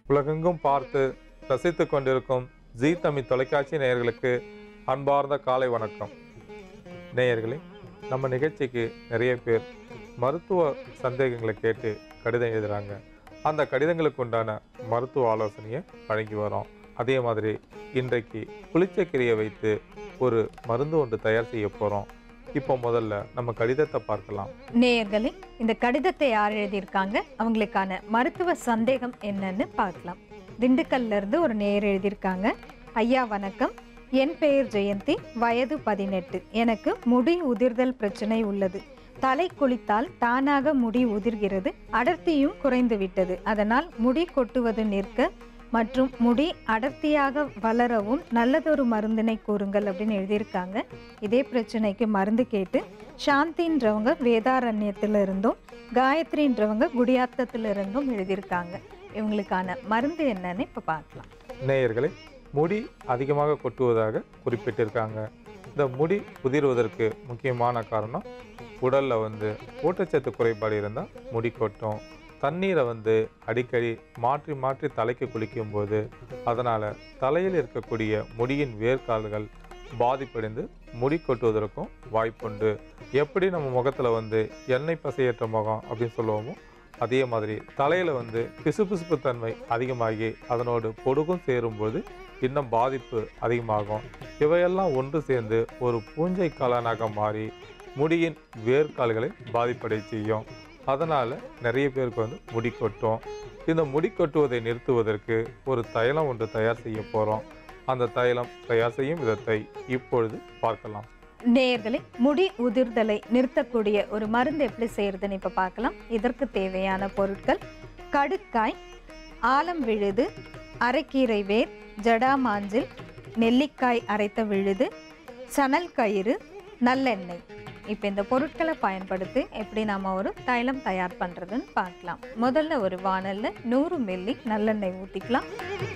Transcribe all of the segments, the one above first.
உலகெங்கும் பார்த்து ரசித்துக் கொண்டிருக்கும் ஜீ தமிழ் தொலைக்காட்சி நேயர்களுக்கு அன்பார்ந்த காலை வணக்கம் நேயர்களே நம்ம நிகழ்ச்சிக்கு நிறைய பேர் மருத்துவ சந்தேகங்களை கேட்டு கடிதம் எழுதுறாங்க அந்த கடிதங்களுக்கு உண்டான மருத்துவ ஆலோசனையை வழங்கி வரோம் அதே மாதிரி இன்றைக்கு புளிச்சக்கீரையை வைத்து ஒரு மருந்து ஒன்று தயார் செய்ய போகிறோம் இப்போ முதல்ல நம்ம கடிதத்தை பார்க்கலாம் நேயர்களே இந்த கடிதத்தை யார் எழுதியிருக்காங்க அவங்களுக்கான மருத்துவ சந்தேகம் என்னன்னு பார்க்கலாம் திண்டுக்கல்ல இருந்து ஒரு நேயர் எழுதியிருக்காங்க ஐயா வணக்கம் என் பெயர் ஜெயந்தி வயது பதினெட்டு எனக்கு முடி உதிர்தல் பிரச்சனை உள்ளது தலை குளித்தால் தானாக முடி உதிர்கிறது அடர்த்தியும் குறைந்து விட்டது அதனால் முடி கொட்டுவது நிற்க மற்றும் முடி அடர்த்தியாக வளரவும் நல்லதொரு மருந்தினை கூறுங்கள் அப்படின்னு எழுதியிருக்காங்க இதே பிரச்சனைக்கு மருந்து கேட்டு சாந்தின்றவங்க வேதாரண்யத்துல இருந்தும் காயத்ரின்றவங்க குடியாத்தத்துல இருந்தும் எழுதியிருக்காங்க இவங்களுக்கான மருந்து என்னன்னு இப்ப பார்க்கலாம் நேயர்களே முடி அதிகமாக கொட்டுவதாக குறிப்பிட்டிருக்காங்க இந்த முடி உதிர்வதற்கு முக்கியமான காரணம் உடலில் வந்து ஊட்டச்சத்து குறைபாடு இருந்தால் முடி கொட்டும் தண்ணீரை வந்து அடிக்கடி மாற்றி மாற்றி தலைக்கு குளிக்கும்போது அதனால் தலையில் இருக்கக்கூடிய முடியின் வேர்க்கால்கள் பாதிப்படைந்து முடி கொட்டுவதற்கும் வாய்ப்புண்டு எப்படி நம்ம முகத்தில் வந்து எண்ணெய் பசையற்ற முகம் அப்படின்னு சொல்லுவோமோ அதே மாதிரி தலையில் வந்து பிசுபிசுப்பு தன்மை அதிகமாகி அதனோடு பொடுகும் சேரும்போது இன்னும் பாதிப்பு அதிகமாகும் இவையெல்லாம் ஒன்று சேர்ந்து ஒரு பூஞ்சை காலனாக மாறி முடியின் வேர்க்கால்களை பாதிப்படை செய்யும் அதனால் நிறைய பேருக்கு வந்து முடி கொட்டும் இந்த முடி கொட்டுவதை நிறுத்துவதற்கு ஒரு தைலம் ஒன்று தயார் செய்ய போகிறோம் அந்த தைலம் தயார் செய்யும் விதத்தை இப்பொழுது பார்க்கலாம் நேயர்களே முடி உதிர்தலை நிறுத்தக்கூடிய ஒரு மருந்து எப்படி செய்யறதுன்னு இப்ப பார்க்கலாம் இதற்கு தேவையான பொருட்கள் கடுக்காய் ஆலம் விழுது அரைக்கீரை வேர் ஜடாமாஞ்சில் நெல்லிக்காய் அரைத்த விழுது சணல் கயிறு நல்லெண்ணெய் இப்போ இந்த பொருட்களை பயன்படுத்தி எப்படி நாம ஒரு தைலம் தயார் பண்றதுன்னு பார்க்கலாம் முதல்ல ஒரு வாணல்ல நூறு மில்லி நல்லெண்ணெய் ஊற்றிக்கலாம்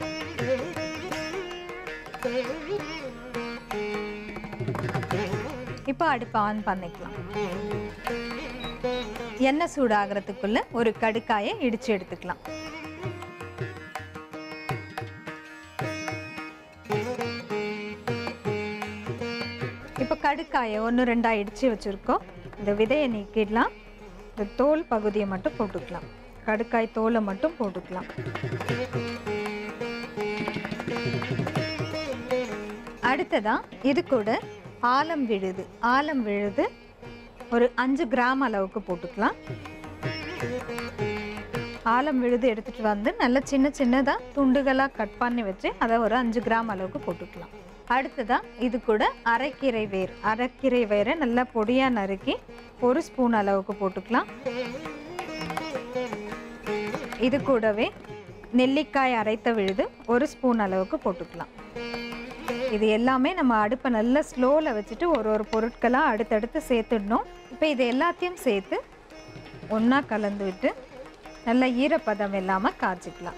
இப்போ அடுப்பு ஆன் பண்ணிக்கலாம் எண்ணெய் சூடாகிறதுக்குள்ள ஒரு கடுக்காயை இடிச்சு எடுத்துக்கலாம் இப்போ கடுக்காயை ஒன்று ரெண்டா இடிச்சு வச்சுருக்கோம் இந்த விதையை நீக்கிடலாம் இந்த தோல் பகுதியை மட்டும் போட்டுக்கலாம் கடுக்காய் தோலை மட்டும் போட்டுக்கலாம் அடுத்ததா இது கூட ஆலம் விழுது ஆலம் விழுது ஒரு அஞ்சு கிராம் அளவுக்கு போட்டுக்கலாம் ஆலம் விழுது எடுத்துட்டு வந்து நல்லா சின்ன சின்னதாக துண்டுகளாக கட் பண்ணி வச்சு அதை ஒரு அஞ்சு கிராம் அளவுக்கு போட்டுக்கலாம் அடுத்ததா இது கூட அரைக்கீரை வேர் அரைக்கீரை வேரை நல்லா பொடியாக நறுக்கி ஒரு ஸ்பூன் அளவுக்கு போட்டுக்கலாம் இது கூடவே நெல்லிக்காய் அரைத்த விழுது ஒரு ஸ்பூன் அளவுக்கு போட்டுக்கலாம் இது எல்லாமே நம்ம அடுப்பை நல்லா ஸ்லோவில் வச்சுட்டு ஒரு ஒரு பொருட்களாக அடுத்தடுத்து சேர்த்துடணும் இப்போ இது எல்லாத்தையும் சேர்த்து ஒன்றா கலந்து விட்டு நல்லா ஈரப்பதம் இல்லாமல் காய்ச்சிக்கலாம்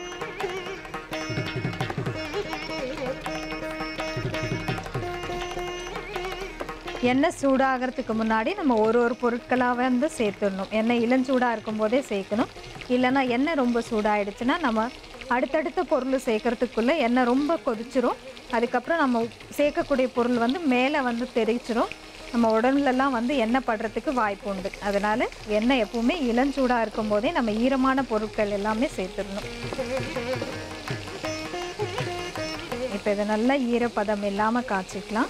எண்ணெய் சூடாகிறதுக்கு முன்னாடி நம்ம ஒரு ஒரு பொருட்களாக வந்து சேர்த்துடணும் எண்ணெய் இளஞ்சூடாக இருக்கும்போதே சேர்க்கணும் இல்லைன்னா எண்ணெய் ரொம்ப சூடாயிடுச்சுன்னா நம்ம அடுத்தடுத்த பொருள் சேர்க்கறதுக்குள்ளே எண்ணெய் ரொம்ப கொதிச்சிரும் அதுக்கப்புறம் நம்ம சேர்க்கக்கூடிய பொருள் வந்து மேலே வந்து தெரிச்சிரும் நம்ம உடம்புலலாம் வந்து எண்ணெய் படுறதுக்கு வாய்ப்பு உண்டு அதனால் எண்ணெய் எப்பவுமே இளஞ்சூடாக இருக்கும்போதே நம்ம ஈரமான பொருட்கள் எல்லாமே சேர்த்துடணும் இப்போ இதை நல்லா ஈரப்பதம் இல்லாமல் காய்ச்சிக்கலாம்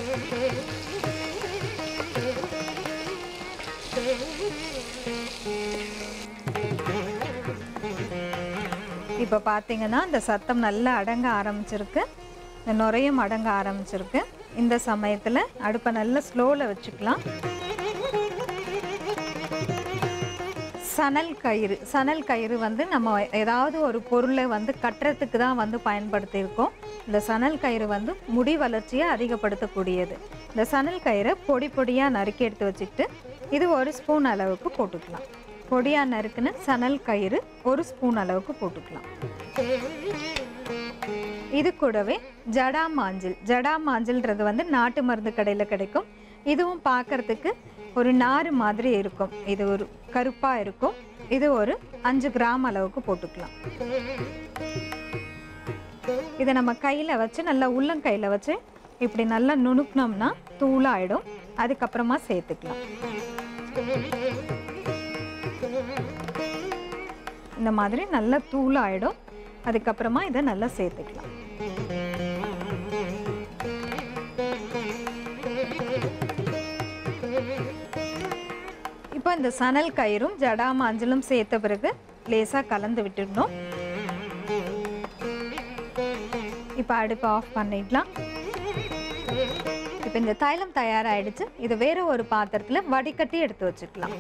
இப்போ பார்த்தீங்கன்னா இந்த சத்தம் நல்லா அடங்க ஆரம்பிச்சிருக்கு இந்த நுரையும் அடங்க ஆரம்பிச்சிருக்கு இந்த சமயத்தில் அடுப்பை நல்லா ஸ்லோவில் வச்சுக்கலாம் சணல் கயிறு சணல் கயிறு வந்து நம்ம ஏதாவது ஒரு பொருளை வந்து கட்டுறதுக்கு தான் வந்து பயன்படுத்தியிருக்கோம் இந்த சணல் கயிறு வந்து முடி வளர்ச்சியை அதிகப்படுத்தக்கூடியது இந்த சணல் கயிறை பொடி பொடியாக நறுக்கி எடுத்து வச்சுக்கிட்டு இது ஒரு ஸ்பூன் அளவுக்கு போட்டுக்கலாம் பொடியாக நறுக்குன்னு சணல் கயிறு ஒரு ஸ்பூன் அளவுக்கு போட்டுக்கலாம் இது கூடவே ஜடா மாஞ்சில் ஜடா மாஞ்சில்ன்றது வந்து நாட்டு மருந்து கடையில் கிடைக்கும் இதுவும் பார்க்கறதுக்கு ஒரு நாறு மாதிரி இருக்கும் இது ஒரு கருப்பாக இருக்கும் இது ஒரு அஞ்சு கிராம் அளவுக்கு போட்டுக்கலாம் இதை நம்ம கையில் வச்சு நல்லா உள்ளங்கையில் வச்சு இப்படி நல்லா நுணுக்குனோம்னா தூளாயிடும் அதுக்கப்புறமா சேர்த்துக்கலாம் இந்த மாதிரி நல்லா தூளாயிடும் அதுக்கப்புறமா இதை நல்லா சேர்த்துக்கலாம் இப்போ இந்த சணல் கயிறும் ஜடா மஞ்சளும் சேர்த்த பிறகு லேசாக கலந்து விட்டுடணும் இப்போ அடுப்பை ஆஃப் பண்ணிடலாம் இப்போ இந்த தைலம் தயாராகிடுச்சு இது வேற ஒரு பாத்திரத்தில் வடிகட்டி எடுத்து வச்சுக்கலாம்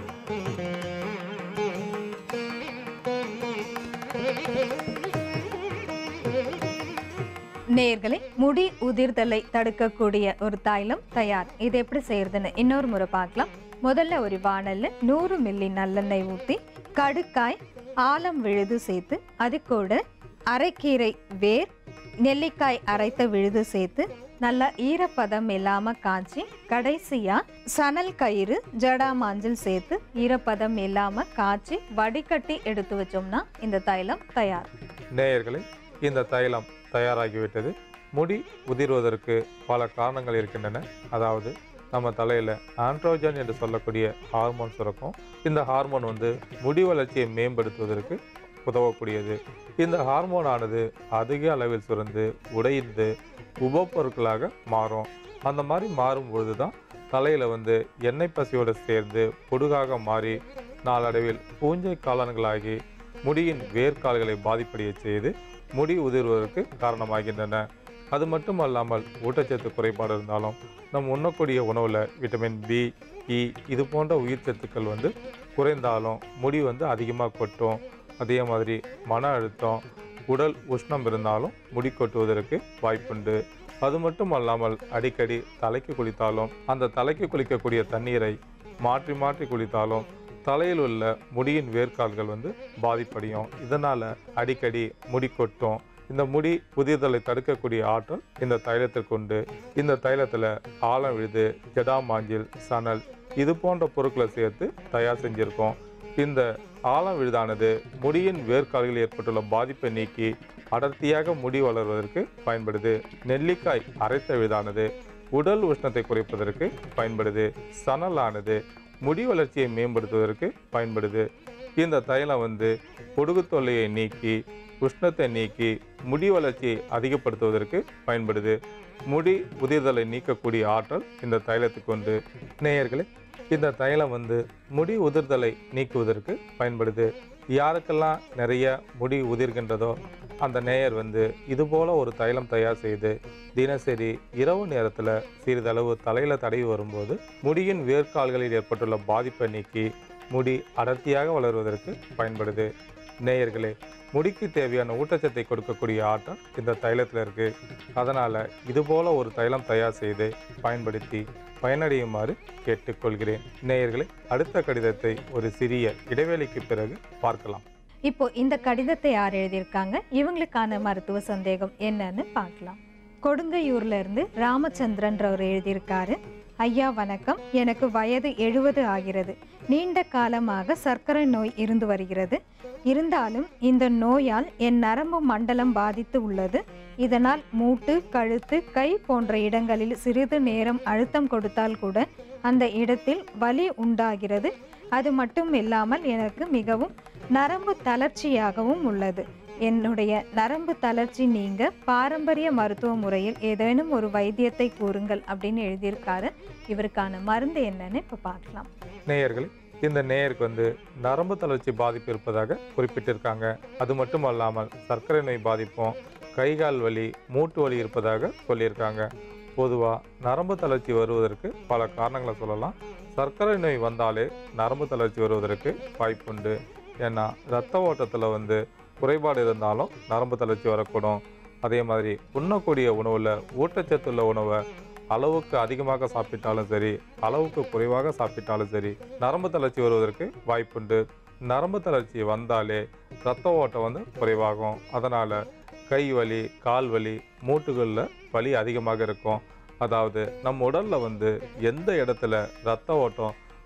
நேர்களை முடி உதிர்தலை தடுக்கக்கூடிய ஒரு தைலம் தயார் இது எப்படி செய்யறதுன்னு இன்னொரு முறை பார்க்கலாம் முதல்ல ஒரு வாணல்ல நூறு மில்லி நல்லெண்ணெய் ஊற்றி கடுக்காய் ஆலம் விழுது சேர்த்து அது கூட அரைக்கீரை வேர் நெல்லிக்காய் அரைத்த விழுது சேர்த்து நல்லா ஈரப்பதம் இல்லாம காய்ச்சி கடைசியா சணல் கயிறு ஜடா மாஞ்சள் சேர்த்து ஈரப்பதம் இல்லாம காய்ச்சி வடிகட்டி எடுத்து வச்சோம்னா இந்த தைலம் தயார் நேயர்களே இந்த தைலம் தயாராகிவிட்டது முடி உதிர்வதற்கு பல காரணங்கள் இருக்கின்றன அதாவது நம்ம தலையில் ஆண்ட்ரோஜன் என்று சொல்லக்கூடிய ஹார்மோன் சுரக்கும் இந்த ஹார்மோன் வந்து முடி வளர்ச்சியை மேம்படுத்துவதற்கு உதவக்கூடியது இந்த ஹார்மோனானது அதிக அளவில் சுரந்து உடைந்து உபப்பொருட்களாக மாறும் அந்த மாதிரி மாறும் பொழுது தான் தலையில் வந்து எண்ணெய் பசியோடு சேர்ந்து பொடுகாக மாறி நாளடைவில் பூஞ்சை காலன்களாகி முடியின் வேர்க்கால்களை பாதிப்படைய செய்து முடி உதிர்வதற்கு காரணமாகின்றன அது மட்டும் அல்லாமல் ஊட்டச்சத்து குறைபாடு இருந்தாலும் நம் உண்ணக்கூடிய உணவில் விட்டமின் பி இ இது போன்ற உயிர் சத்துக்கள் வந்து குறைந்தாலும் முடி வந்து அதிகமாக கொட்டும் அதே மாதிரி மன அழுத்தம் உடல் உஷ்ணம் இருந்தாலும் முடி கொட்டுவதற்கு வாய்ப்புண்டு அது மட்டும் அல்லாமல் அடிக்கடி தலைக்கு குளித்தாலும் அந்த தலைக்கு குளிக்கக்கூடிய தண்ணீரை மாற்றி மாற்றி குளித்தாலும் தலையில் உள்ள முடியின் வேர்க்கால்கள் வந்து பாதிப்படையும் இதனால் அடிக்கடி முடி கொட்டும் இந்த முடி புதியதலை தடுக்கக்கூடிய ஆற்றல் இந்த தைலத்திற்கு உண்டு இந்த தைலத்தில் ஆலம் விழுது ஜடாமாஞ்சில் சணல் இது போன்ற பொருட்களை சேர்த்து தயார் செஞ்சுருக்கோம் இந்த ஆலம் விழுதானது முடியின் வேர்க்கால்களில் ஏற்பட்டுள்ள பாதிப்பை நீக்கி அடர்த்தியாக முடி வளர்வதற்கு பயன்படுது நெல்லிக்காய் அரைத்த விழுதானது உடல் உஷ்ணத்தை குறைப்பதற்கு பயன்படுது சணலானது முடி வளர்ச்சியை மேம்படுத்துவதற்கு பயன்படுது இந்த தைலம் வந்து பொடுகு தொல்லையை நீக்கி உஷ்ணத்தை நீக்கி முடி வளர்ச்சியை அதிகப்படுத்துவதற்கு பயன்படுது முடி உதிர்தலை நீக்கக்கூடிய ஆற்றல் இந்த தைலத்துக்கு உண்டு நேயர்களே இந்த தைலம் வந்து முடி உதிர்தலை நீக்குவதற்கு பயன்படுது யாருக்கெல்லாம் நிறைய முடி உதிர்கின்றதோ அந்த நேயர் வந்து இதுபோல ஒரு தைலம் தயார் செய்து தினசரி இரவு நேரத்தில் சிறிதளவு தலையில் தடவி வரும்போது முடியின் வேர்க்கால்களில் ஏற்பட்டுள்ள பாதிப்பை நீக்கி முடி அடர்த்தியாக வளருவதற்கு பயன்படுது நேயர்களே முடிக்கு தேவையான ஊட்டச்சத்தை கொடுக்கக்கூடிய ஆற்றல் இந்த தைலத்தில் இருக்குது அதனால் இதுபோல ஒரு தைலம் தயார் செய்து பயன்படுத்தி பயனடையுமாறு கேட்டுக்கொள்கிறேன் நேயர்களே அடுத்த கடிதத்தை ஒரு சிறிய இடைவேளைக்கு பிறகு பார்க்கலாம் இப்போ இந்த கடிதத்தை யார் எழுதியிருக்காங்க இவங்களுக்கான மருத்துவ சந்தேகம் என்னன்னு பார்க்கலாம் கொடுங்கையூர்ல இருந்து ராமச்சந்திரன்றவர் எழுதியிருக்காரு ஐயா வணக்கம் எனக்கு வயது எழுபது ஆகிறது நீண்ட காலமாக சர்க்கரை நோய் இருந்து வருகிறது இருந்தாலும் இந்த நோயால் என் நரம்பு மண்டலம் பாதித்து உள்ளது இதனால் மூட்டு கழுத்து கை போன்ற இடங்களில் சிறிது நேரம் அழுத்தம் கொடுத்தால் கூட அந்த இடத்தில் வலி உண்டாகிறது அது மட்டும் இல்லாமல் எனக்கு மிகவும் நரம்பு தளர்ச்சியாகவும் உள்ளது என்னுடைய நரம்பு தளர்ச்சி நீங்க பாரம்பரிய மருத்துவ முறையில் ஏதேனும் ஒரு வைத்தியத்தை கூறுங்கள் அப்படின்னு எழுதியிருக்காரு இவருக்கான மருந்து என்னன்னு இப்போ பார்க்கலாம் நேயர்களே இந்த நேயருக்கு வந்து நரம்பு தளர்ச்சி பாதிப்பு இருப்பதாக குறிப்பிட்டிருக்காங்க அது மட்டும் அல்லாமல் சர்க்கரை நோய் பாதிப்பும் கை கால் வலி மூட்டு வலி இருப்பதாக சொல்லியிருக்காங்க பொதுவாக நரம்பு தளர்ச்சி வருவதற்கு பல காரணங்களை சொல்லலாம் சர்க்கரை நோய் வந்தாலே நரம்பு தளர்ச்சி வருவதற்கு வாய்ப்புண்டு ஏன்னா இரத்த ஓட்டத்தில் வந்து குறைபாடு இருந்தாலும் நரம்பு தளர்ச்சி வரக்கூடும் அதே மாதிரி உண்ணக்கூடிய உணவில் ஊட்டச்சத்துள்ள உணவை அளவுக்கு அதிகமாக சாப்பிட்டாலும் சரி அளவுக்கு குறைவாக சாப்பிட்டாலும் சரி நரம்பு தளர்ச்சி வருவதற்கு வாய்ப்புண்டு நரம்பு தளர்ச்சி வந்தாலே ரத்த ஓட்டம் வந்து குறைவாகும் அதனால் கை வலி கால் வலி மூட்டுகளில் வலி அதிகமாக இருக்கும் அதாவது நம்ம உடலில் வந்து எந்த இடத்துல ரத்த ஓட்டம்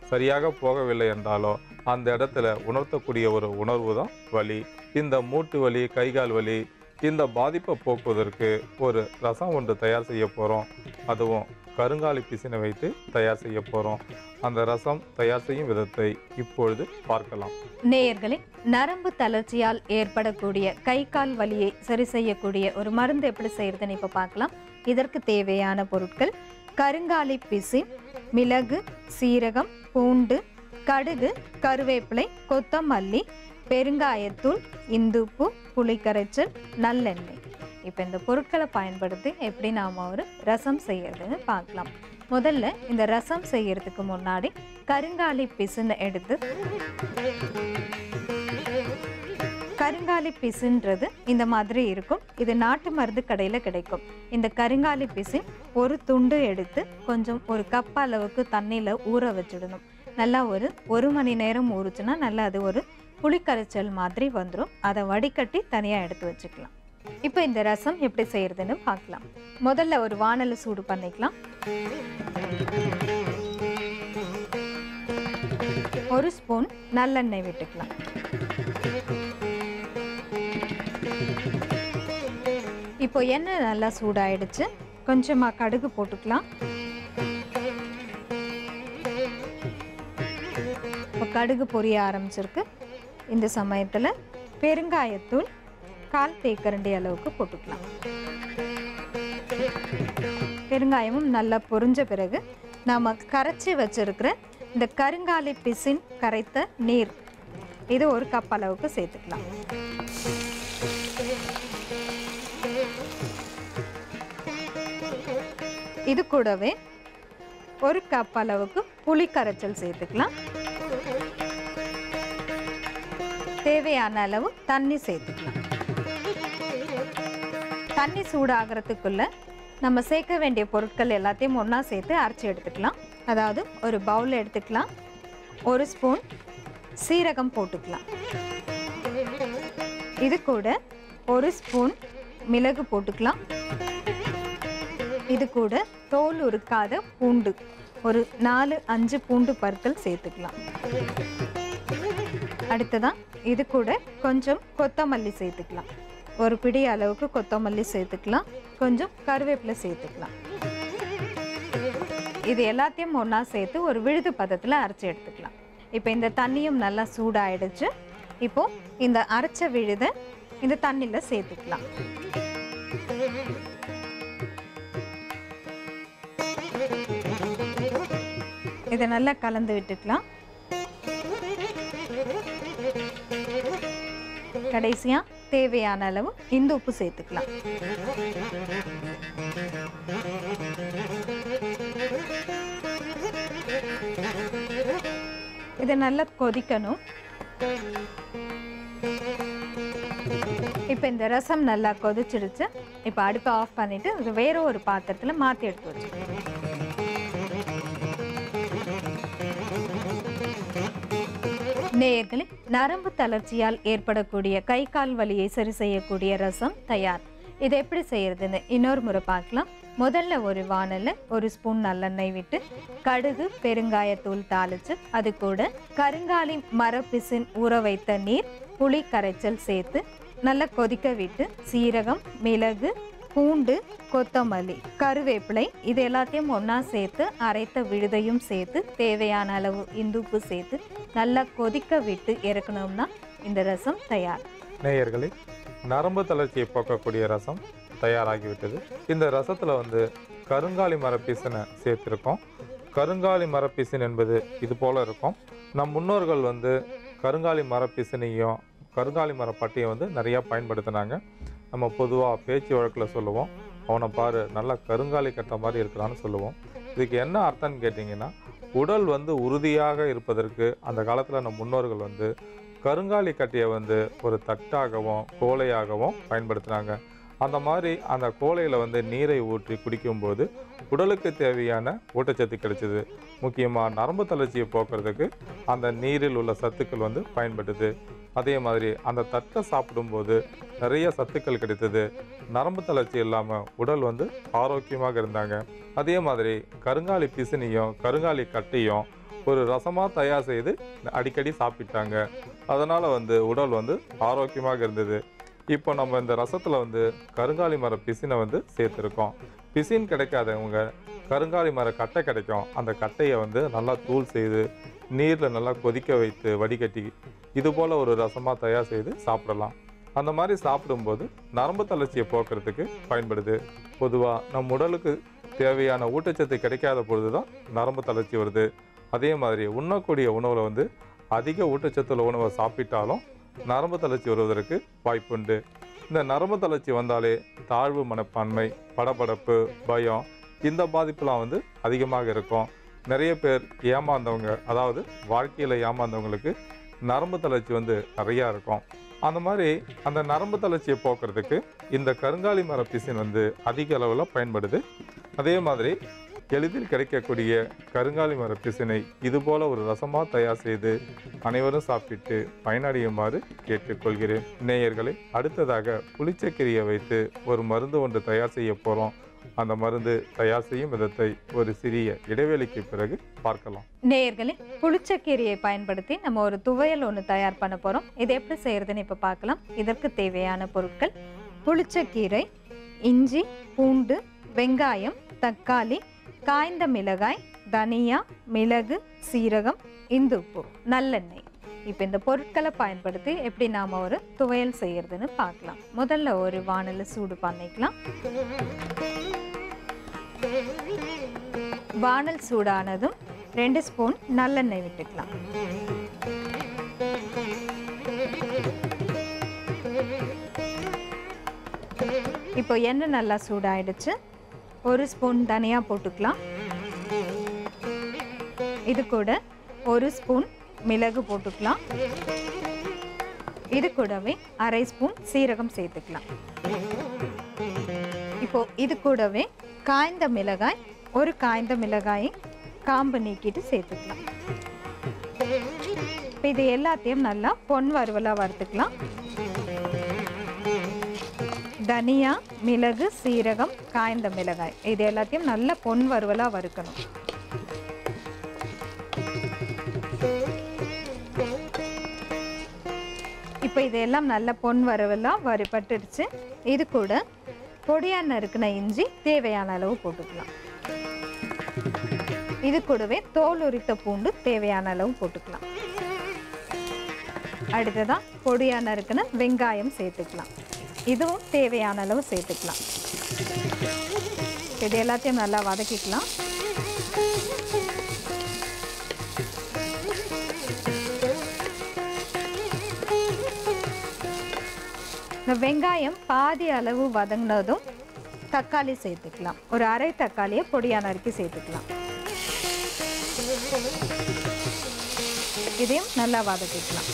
சரியாக போகவில்லை என்றாலோ அந்த இடத்துல உணர்த்தக்கூடிய ஒரு உணர்வு தான் வலி இந்த மூட்டு வலி கைகால் வலி இந்த பாதிப்பை போக்குவதற்கு ஒரு ரசம் ஒன்று தயார் செய்ய போகிறோம் அதுவும் கருங்காலி பிசினை வைத்து தயார் செய்ய போகிறோம் அந்த ரசம் தயார் செய்யும் விதத்தை இப்பொழுது பார்க்கலாம் நேயர்களே நரம்பு தளர்ச்சியால் ஏற்படக்கூடிய கை கால் வலியை சரி செய்யக்கூடிய ஒரு மருந்து எப்படி செய்யறதுன்னு இப்போ பார்க்கலாம் இதற்கு தேவையான பொருட்கள் கருங்காலி பிசின் மிளகு சீரகம் பூண்டு கடுகு கருவேப்பிலை கொத்தமல்லி பெருங்காயத்தூள் இந்துப்பு புளிக்கரைச்சல் நல்லெண்ணெய் இப்போ இந்த பொருட்களை பயன்படுத்தி எப்படி நாம் ஒரு ரசம் செய்யறதுன்னு பார்க்கலாம் முதல்ல இந்த ரசம் செய்யறதுக்கு முன்னாடி கருங்காலி பிசுன்னு எடுத்து கருங்காலி பிசுன்றது இந்த மாதிரி இருக்கும் இது நாட்டு மருந்து கடையில் கிடைக்கும் இந்த கருங்காலி பிசின் ஒரு துண்டு எடுத்து கொஞ்சம் ஒரு கப் அளவுக்கு தண்ணியில் ஊற வச்சிடணும் நல்லா ஒரு ஒரு மணி நேரம் ஊறுச்சுன்னா நல்லா அது ஒரு புளிக்கரைச்சல் மாதிரி வந்துடும் அதை வடிகட்டி தனியாக எடுத்து வச்சுக்கலாம் இப்போ இந்த ரசம் எப்படி செய்யறதுன்னு பார்க்கலாம் முதல்ல ஒரு வானலை சூடு பண்ணிக்கலாம் ஒரு ஸ்பூன் நல்லெண்ணெய் விட்டுக்கலாம் இப்போ எண்ணெய் நல்லா சூடாயிடுச்சு கொஞ்சமாக கடுகு போட்டுக்கலாம் இப்போ கடுகு பொரிய ஆரம்பிச்சிருக்கு இந்த சமயத்தில் பெருங்காயத்தூள் கால் தேக்கரண்டி அளவுக்கு போட்டுக்கலாம் பெருங்காயமும் நல்லா பொரிஞ்ச பிறகு நாம் கரைச்சி வச்சிருக்கிற இந்த கருங்காலி பிசின் கரைத்த நீர் இது ஒரு கப் அளவுக்கு சேர்த்துக்கலாம் இது கூடவே ஒரு கப் அளவுக்கு புளி கரைச்சல் சேர்த்துக்கலாம் தேவையான அளவு தண்ணி சேர்த்துக்கலாம் தண்ணி சூடாகிறதுக்குள்ள நம்ம சேர்க்க வேண்டிய பொருட்கள் எல்லாத்தையும் ஒன்றா சேர்த்து அரைச்சி எடுத்துக்கலாம் அதாவது ஒரு பவுல் எடுத்துக்கலாம் ஒரு ஸ்பூன் சீரகம் போட்டுக்கலாம் இது கூட ஒரு ஸ்பூன் மிளகு போட்டுக்கலாம் இது கூட தோல் உருக்காத பூண்டு ஒரு நாலு அஞ்சு பூண்டு பற்கள் சேர்த்துக்கலாம் அடுத்ததான் இது கூட கொஞ்சம் கொத்தமல்லி சேர்த்துக்கலாம் ஒரு பிடி அளவுக்கு கொத்தமல்லி சேர்த்துக்கலாம் கொஞ்சம் கருவேப்பிலை சேர்த்துக்கலாம் இது எல்லாத்தையும் ஒன்றா சேர்த்து ஒரு விழுது பதத்தில் அரைச்சி எடுத்துக்கலாம் இப்போ இந்த தண்ணியும் நல்லா சூடாயிடுச்சு இப்போ இந்த அரைச்ச விழுதை இந்த தண்ணியில் சேர்த்துக்கலாம் இதை நல்லா கலந்து விட்டுக்கலாம் கடைசியா தேவையான அளவு இந்து உப்பு சேர்த்துக்கலாம் இதை நல்லா கொதிக்கணும் இப்போ இந்த ரசம் நல்லா கொதிச்சிடுச்சு இப்போ அடுப்பை ஆஃப் பண்ணிட்டு இது வேற ஒரு பாத்திரத்தில் மாற்றி எடுத்து வச்சுக்கணும் நேயர்களே நரம்பு தளர்ச்சியால் ஏற்படக்கூடிய கை கால் வலியை சரி செய்யக்கூடிய ரசம் தயார் இதை எப்படி செய்யறதுன்னு இன்னொரு முறை பார்க்கலாம் முதல்ல ஒரு வானல்ல ஒரு ஸ்பூன் நல்லெண்ணெய் விட்டு கடுகு பெருங்காயத்தூள் தாளிச்சு அது கூட கருங்காலி மரப்பிசின் ஊற வைத்த நீர் புளி கரைச்சல் சேர்த்து நல்லா கொதிக்க விட்டு சீரகம் மிளகு பூண்டு கொத்தமல்லி கருவேப்பிலை இது எல்லாத்தையும் ஒன்றா சேர்த்து அரைத்த விழுதையும் சேர்த்து தேவையான அளவு இந்துப்பு சேர்த்து நல்லா கொதிக்க விட்டு இறக்கணும்னா இந்த ரசம் தயார் நேயர்களே நரம்பு தளர்ச்சியை போக்கக்கூடிய ரசம் தயாராகிவிட்டது இந்த ரசத்தில் வந்து கருங்காலி மரப்பீசனை சேர்த்துருக்கோம் கருங்காலி மரப்பீசன் என்பது இது போல இருக்கும் நம் முன்னோர்கள் வந்து கருங்காலி மரப்பீசனையும் கருங்காலி மரப்பட்டையும் வந்து நிறையா பயன்படுத்தினாங்க நம்ம பொதுவாக பேச்சு வழக்கில் சொல்லுவோம் அவனை பாரு நல்லா கருங்காலி கட்ட மாதிரி இருக்கிறான்னு சொல்லுவோம் இதுக்கு என்ன அர்த்தம்னு கேட்டிங்கன்னா உடல் வந்து உறுதியாக இருப்பதற்கு அந்த காலத்தில் நம்ம முன்னோர்கள் வந்து கருங்காலி கட்டையை வந்து ஒரு தட்டாகவும் கோலையாகவும் பயன்படுத்தினாங்க அந்த மாதிரி அந்த கோலையில் வந்து நீரை ஊற்றி குடிக்கும்போது உடலுக்கு தேவையான ஊட்டச்சத்து கிடைச்சிது முக்கியமாக நரம்பு தளர்ச்சியை போக்குறதுக்கு அந்த நீரில் உள்ள சத்துக்கள் வந்து பயன்படுது அதே மாதிரி அந்த தட்டை சாப்பிடும்போது நிறைய சத்துக்கள் கிடைத்தது நரம்பு தளர்ச்சி இல்லாமல் உடல் வந்து ஆரோக்கியமாக இருந்தாங்க அதே மாதிரி கருங்காலி பிசினியும் கருங்காலி கட்டையும் ஒரு ரசமாக தயார் செய்து அடிக்கடி சாப்பிட்டாங்க அதனால் வந்து உடல் வந்து ஆரோக்கியமாக இருந்தது இப்போ நம்ம இந்த ரசத்தில் வந்து கருங்காலி மர பிசினை வந்து சேர்த்துருக்கோம் பிசின் கிடைக்காதவங்க கருங்காலி மர கட்டை கிடைக்கும் அந்த கட்டையை வந்து நல்லா தூள் செய்து நீரில் நல்லா கொதிக்க வைத்து வடிகட்டி இது போல் ஒரு ரசமாக தயார் செய்து சாப்பிடலாம் அந்த மாதிரி சாப்பிடும்போது நரம்பு தளர்ச்சியை போக்குறதுக்கு பயன்படுது பொதுவாக நம் உடலுக்கு தேவையான ஊட்டச்சத்து கிடைக்காத பொழுது தான் நரம்பு தளர்ச்சி வருது அதே மாதிரி உண்ணக்கூடிய உணவில் வந்து அதிக ஊட்டச்சத்துள்ள உணவை சாப்பிட்டாலும் நரம்பு தளர்ச்சி வருவதற்கு வாய்ப்புண்டு இந்த நரம்பு தளர்ச்சி வந்தாலே தாழ்வு மனப்பான்மை படபடப்பு பயம் இந்த பாதிப்புலாம் வந்து அதிகமாக இருக்கும் நிறைய பேர் ஏமாந்தவங்க அதாவது வாழ்க்கையில் ஏமாந்தவங்களுக்கு நரம்பு தளர்ச்சி வந்து நிறையா இருக்கும் அந்த மாதிரி அந்த நரம்பு தளர்ச்சியை போக்குறதுக்கு இந்த கருங்காலி மர பிசின் வந்து அதிக அளவில் பயன்படுது அதே மாதிரி எளிதில் கிடைக்கக்கூடிய கருங்காலி மர பிசினை இதுபோல ஒரு ரசமாக தயார் செய்து அனைவரும் சாப்பிட்டு பயனடையுமாறு கேட்டுக்கொள்கிறேன் நேயர்களை அடுத்ததாக புளிச்சக்கீரையை வைத்து ஒரு மருந்து ஒன்று தயார் செய்ய போகிறோம் அந்த மருந்து தயார் செய்யும் விதத்தை ஒரு சிறிய இடைவேளைக்கு பிறகு பார்க்கலாம் நேயர்களே புளிச்சக்கீரையை பயன்படுத்தி நம்ம ஒரு துவையல் ஒன்று தயார் பண்ண போகிறோம் இது எப்படி செய்யறதுன்னு இப்போ பார்க்கலாம் இதற்கு தேவையான பொருட்கள் புளிச்சக்கீரை இஞ்சி பூண்டு வெங்காயம் தக்காளி காய்ந்த மிளகாய் தனியா மிளகு சீரகம் இந்துப்பு நல்லெண்ணெய் இப்போ இந்த பொருட்களை பயன்படுத்தி எப்படி நாம் ஒரு துவையல் செய்யறதுன்னு பார்க்கலாம் முதல்ல ஒரு வானலை சூடு பண்ணிக்கலாம் வானல் சூடானதும் ரெண்டு ஸ்பூன் நல்லெண்ணெய் விட்டுக்கலாம் இப்போ எண்ணெய் நல்லா சூடாயிடுச்சு ஒரு ஸ்பூன் தனியா போட்டுக்கலாம் இது கூட ஒரு ஸ்பூன் மிளகு போட்டுக்கலாம் இது கூடவே அரை ஸ்பூன் சீரகம் சேர்த்துக்கலாம் இப்போ இது கூடவே காய்ந்த மிளகாய் ஒரு காய்ந்த மிளகாயை காம்பு நீக்கிட்டு சேர்த்துக்கலாம் இப்போ இது எல்லாத்தையும் நல்லா பொன் வறுவலாக வறுத்துக்கலாம் தனியா மிளகு சீரகம் காய்ந்த மிளகாய் இது எல்லாத்தையும் நல்லா பொன் வறுவலாக வறுக்கணும் இப்போ இதெல்லாம் நல்ல பொன் வறுவலாக வறுபட்டுடுச்சு இது கூட பொடியாக நறுக்கின இஞ்சி தேவையான அளவு போட்டுக்கலாம் இது கூடவே தோல் உரித்த பூண்டு தேவையான அளவு போட்டுக்கலாம் அடுத்ததா பொடியா நறுக்கின வெங்காயம் சேர்த்துக்கலாம் இதுவும் தேவையான அளவு சேர்த்துக்கலாம் இது எல்லாத்தையும் நல்லா வதக்கிக்கலாம் இந்த வெங்காயம் பாதி அளவு வதங்கினதும் தக்காளி சேர்த்துக்கலாம் ஒரு அரை தக்காளியை பொடியா நறுக்கி சேர்த்துக்கலாம் இதையும் நல்லா வதக்கிக்கலாம்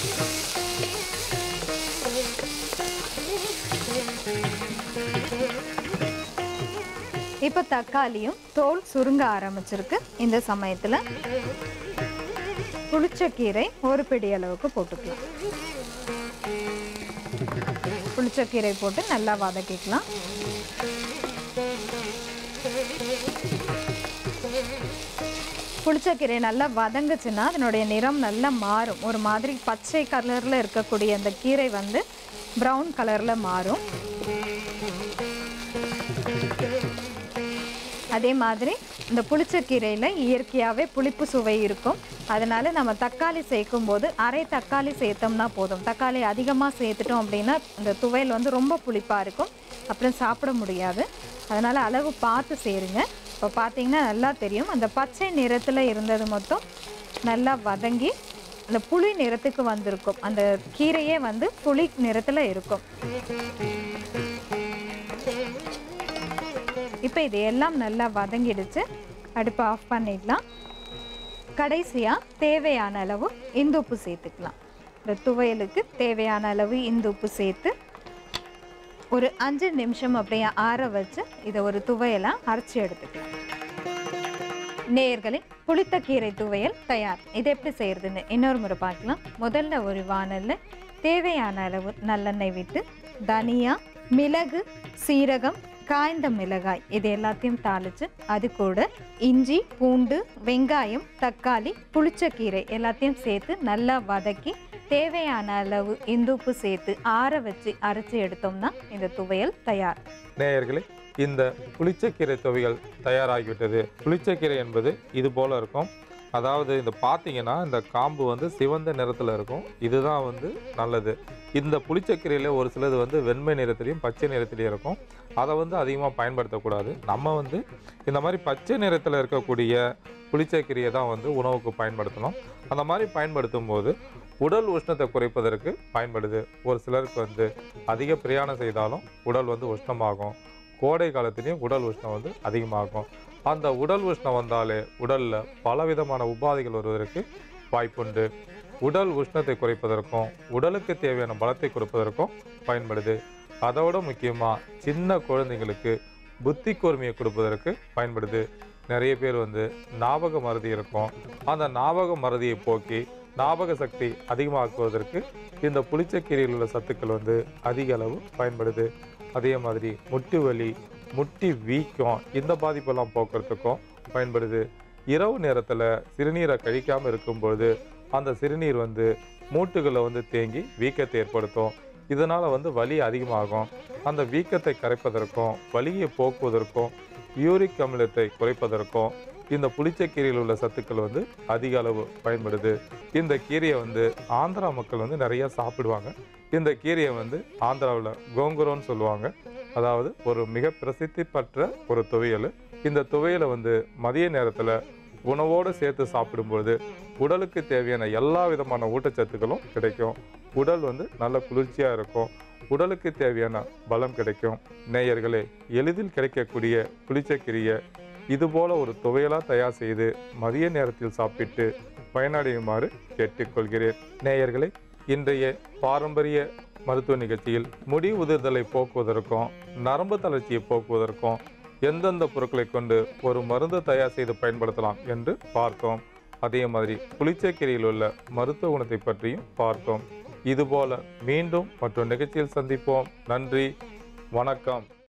இப்போ தக்காளியும் தோல் சுருங்க ஆரம்பிச்சிருக்கு இந்த சமயத்தில் புளிச்சக்கீரை ஒரு பிடி அளவுக்கு போட்டுக்கலாம் புளிச்சக்கீரை போட்டு நல்லா வதக்கிக்கலாம் புளிச்சக்கீரை நல்லா வதங்குச்சுன்னா அதனுடைய நிறம் நல்லா மாறும் ஒரு மாதிரி பச்சை கலரில் இருக்கக்கூடிய அந்த கீரை வந்து ப்ரௌன் கலரில் மாறும் அதே மாதிரி இந்த புளிச்சக்கீரையில் இயற்கையாகவே புளிப்பு சுவை இருக்கும் அதனால நம்ம தக்காளி சேர்க்கும் போது அரை தக்காளி சேர்த்தோம்னா போதும் தக்காளி அதிகமாக சேர்த்துட்டோம் அப்படின்னா இந்த துவையல் வந்து ரொம்ப புளிப்பாக இருக்கும் அப்புறம் சாப்பிட முடியாது அதனால் அளவு பார்த்து சேருங்க இப்போ பார்த்தீங்கன்னா நல்லா தெரியும் அந்த பச்சை நிறத்தில் இருந்தது மொத்தம் நல்லா வதங்கி அந்த புளி நிறத்துக்கு வந்திருக்கும் அந்த கீரையே வந்து புளி நிறத்தில் இருக்கும் இப்போ இது எல்லாம் நல்லா வதங்கிடுச்சு அடுப்பை ஆஃப் பண்ணிடலாம் கடைசியாக தேவையான அளவு இந்துப்பு சேர்த்துக்கலாம் இந்த துவையலுக்கு தேவையான அளவு இந்துப்பு சேர்த்து ஒரு அஞ்சு நிமிஷம் அப்படியே ஆற வச்சு இதை ஒரு துவையலாக அரைச்சி எடுத்துக்கலாம் நேயர்களே புளித்த கீரை துவையல் தயார் இது எப்படி செய்யறதுன்னு இன்னொரு முறை பார்க்கலாம் முதல்ல ஒரு வானல்ல தேவையான அளவு நல்லெண்ணெய் விட்டு தனியா மிளகு சீரகம் காய்ந்த மிளகாய் இது எல்லாத்தையும் தாளித்து அது கூட இஞ்சி பூண்டு வெங்காயம் தக்காளி புளிச்சக்கீரை எல்லாத்தையும் சேர்த்து நல்லா வதக்கி தேவையான அளவு இந்துப்பு சேர்த்து ஆற வச்சு அரைச்சி எடுத்தோம்னா இந்த துவையல் தயார் நேயர்களே இந்த புளிச்சக்கீரை துவையல் தயாராகிவிட்டது புளிச்சக்கீரை என்பது இது போல இருக்கும் அதாவது இந்த பார்த்தீங்கன்னா இந்த காம்பு வந்து சிவந்த நிறத்தில் இருக்கும் இதுதான் வந்து நல்லது இந்த புளிச்சக்கீரையில் ஒரு சிலது வந்து வெண்மை நிறத்துலையும் பச்சை நிறத்துலையும் இருக்கும் அதை வந்து அதிகமாக பயன்படுத்தக்கூடாது நம்ம வந்து இந்த மாதிரி பச்சை நிறத்தில் இருக்கக்கூடிய புளிச்சக்கீரையை தான் வந்து உணவுக்கு பயன்படுத்தணும் அந்த மாதிரி பயன்படுத்தும் போது உடல் உஷ்ணத்தை குறைப்பதற்கு பயன்படுது ஒரு சிலருக்கு வந்து அதிக பிரயாணம் செய்தாலும் உடல் வந்து உஷ்ணமாகும் கோடை காலத்துலேயும் உடல் உஷ்ணம் வந்து அதிகமாகும் அந்த உடல் உஷ்ணம் வந்தாலே உடலில் பலவிதமான உபாதைகள் வருவதற்கு வாய்ப்புண்டு உடல் உஷ்ணத்தை குறைப்பதற்கும் உடலுக்கு தேவையான பலத்தை கொடுப்பதற்கும் பயன்படுது அதோட முக்கியமாக சின்ன குழந்தைங்களுக்கு புத்தி கூர்மையை கொடுப்பதற்கு பயன்படுது நிறைய பேர் வந்து ஞாபக மறதி இருக்கும் அந்த ஞாபக மறதியை போக்கி ஞாபக சக்தி அதிகமாக்குவதற்கு இந்த புளிச்சக்கீரையில் உள்ள சத்துக்கள் வந்து அதிக அளவு பயன்படுது அதே மாதிரி முட்டு வலி முட்டி வீக்கம் இந்த பாதிப்பெல்லாம் போக்குறதுக்கும் பயன்படுது இரவு நேரத்தில் சிறுநீரை கழிக்காமல் இருக்கும்பொழுது அந்த சிறுநீர் வந்து மூட்டுகளை வந்து தேங்கி வீக்கத்தை ஏற்படுத்தும் இதனால் வந்து வலி அதிகமாகும் அந்த வீக்கத்தை கரைப்பதற்கும் வலியை போக்குவதற்கும் யூரிக் அமிலத்தை குறைப்பதற்கும் இந்த புளிச்சக்கீரையில் உள்ள சத்துக்கள் வந்து அதிக அளவு பயன்படுது இந்த கீரையை வந்து ஆந்திரா மக்கள் வந்து நிறைய சாப்பிடுவாங்க இந்த கீரையை வந்து ஆந்திராவில் கோங்குரோன்னு சொல்லுவாங்க அதாவது ஒரு மிக பிரசித்தி பெற்ற ஒரு துவையல் இந்த துவையலை வந்து மதிய நேரத்தில் உணவோடு சேர்த்து சாப்பிடும்பொழுது உடலுக்கு தேவையான எல்லா விதமான ஊட்டச்சத்துக்களும் கிடைக்கும் உடல் வந்து நல்ல குளிர்ச்சியாக இருக்கும் உடலுக்கு தேவையான பலம் கிடைக்கும் நேயர்களே எளிதில் கிடைக்கக்கூடிய புளிச்சக்கீரையை இதுபோல ஒரு துவையலாக தயார் செய்து மதிய நேரத்தில் சாப்பிட்டு பயனடையுமாறு கேட்டுக்கொள்கிறேன் நேயர்களே இன்றைய பாரம்பரிய மருத்துவ நிகழ்ச்சியில் முடி உதிர்தலை போக்குவதற்கும் நரம்பு தளர்ச்சியை போக்குவதற்கும் எந்தெந்த பொருட்களை கொண்டு ஒரு மருந்து தயார் செய்து பயன்படுத்தலாம் என்று பார்த்தோம் அதே மாதிரி புளிச்சக்கீரையில் உள்ள மருத்துவ குணத்தை பற்றியும் பார்த்தோம் இதுபோல மீண்டும் மற்றொரு நிகழ்ச்சியில் சந்திப்போம் நன்றி வணக்கம்